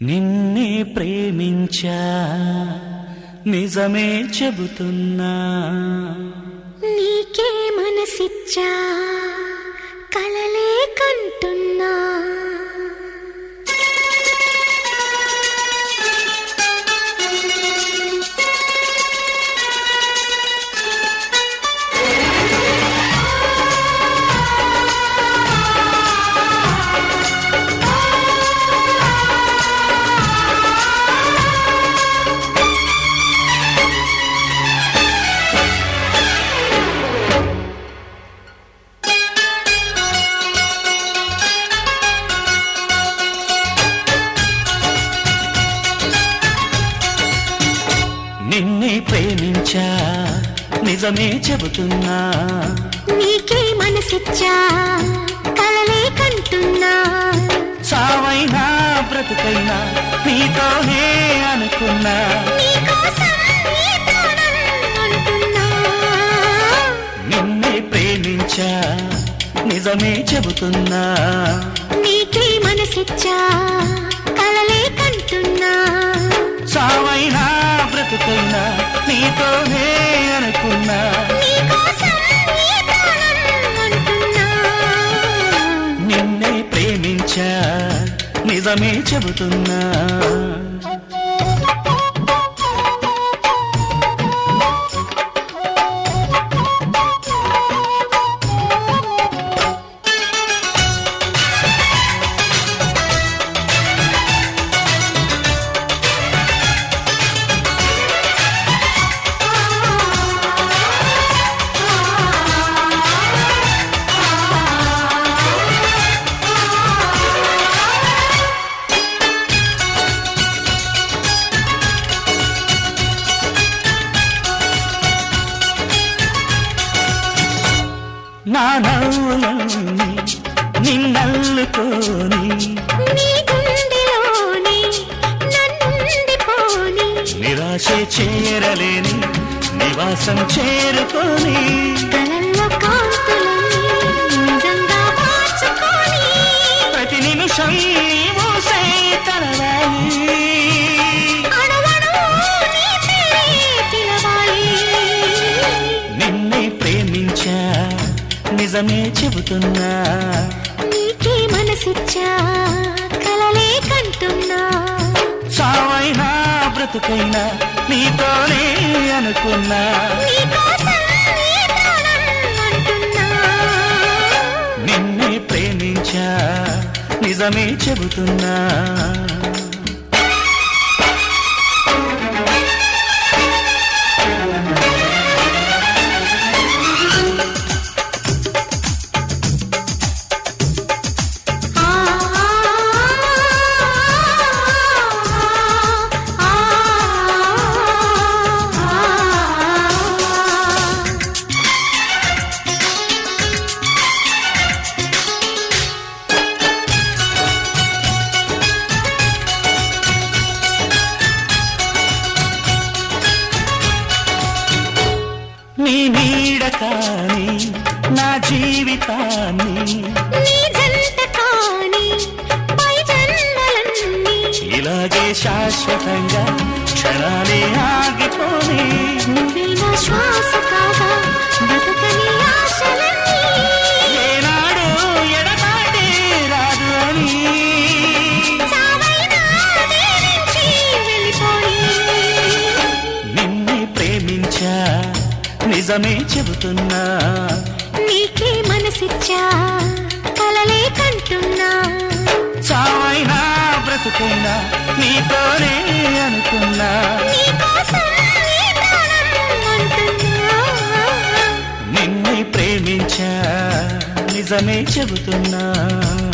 నిన్నే ప్రేమించా నిజమే చెబుతున్నా నీకే మనసిచ్చా కలలే కంటున్నా నిన్నే ప్రేమించా నిజమే చెబుతున్నా నీకే మనసిచ్చా కలలే కంటున్నా సావైనా బ్రతుకైనా నీతోనే అనుకున్నా నీకోసం ఈ ప్రాణం అంటున్నా నిన్నే ప్రేమించా నిజమే చెబుతున్నా నీకే మనసిచ్చా కలలే కంటున్నా సావైనా బ్రతుకైనా నీతోనే అనుకున్నా నీకోసం ఈ ప్రాణం అంటున్నా నిన్నే ప్రేమించా నిజమే చెబుతున్నా నా నవ్వులన్నీ నిన్నల్లుకోని నీ గుండెలోని నన్నుండిపోని నిరాశే చేరలేని నివాసం చేరుకొని కలల్లో కాంతులని నిజంగా మార్చుకొని ప్రతి నిమిషం మూసే తలవాలి అణువణువు నీ పేరే పిలవాలి నిన్నే ప్రేమించా నిజమే చెబుతున్నా నీకే మనసిచ్చా కలలే కంటున్నా సావైనా బ్రతుకైనా నీతోనే అనుకున్నా నీకోసం ఈ ప్రాణం అంటున్నా నిన్నే ప్రేమించా నిజమే చెబుతున్నా ఆ నీ నీడ కాని నా జీవితాన్ని నీ జంట కాని పై జన్మలన్నీ ఇలాగే శాశ్వతంగా క్షణాలే ఆగిపోని నువ్వే నా శ్వాస కాగా బ్రతకని ఆశలన్నీ ఏనాడు ఎడబాటే రాదు అని చావైనా దేవించి వెళ్ళిపోయి నిన్నే ప్రేమించా నిజమే చెబుతున్నా నీకే మనసిచ్చా కలలే కంటున్నా చావైనా బ్రతుకైనా నీతోనే అనుకున్నా నీకోసం ఈ ప్రాణం అంటున్నా నిన్నే ప్రేమించా నిజమే చెబుతున్నా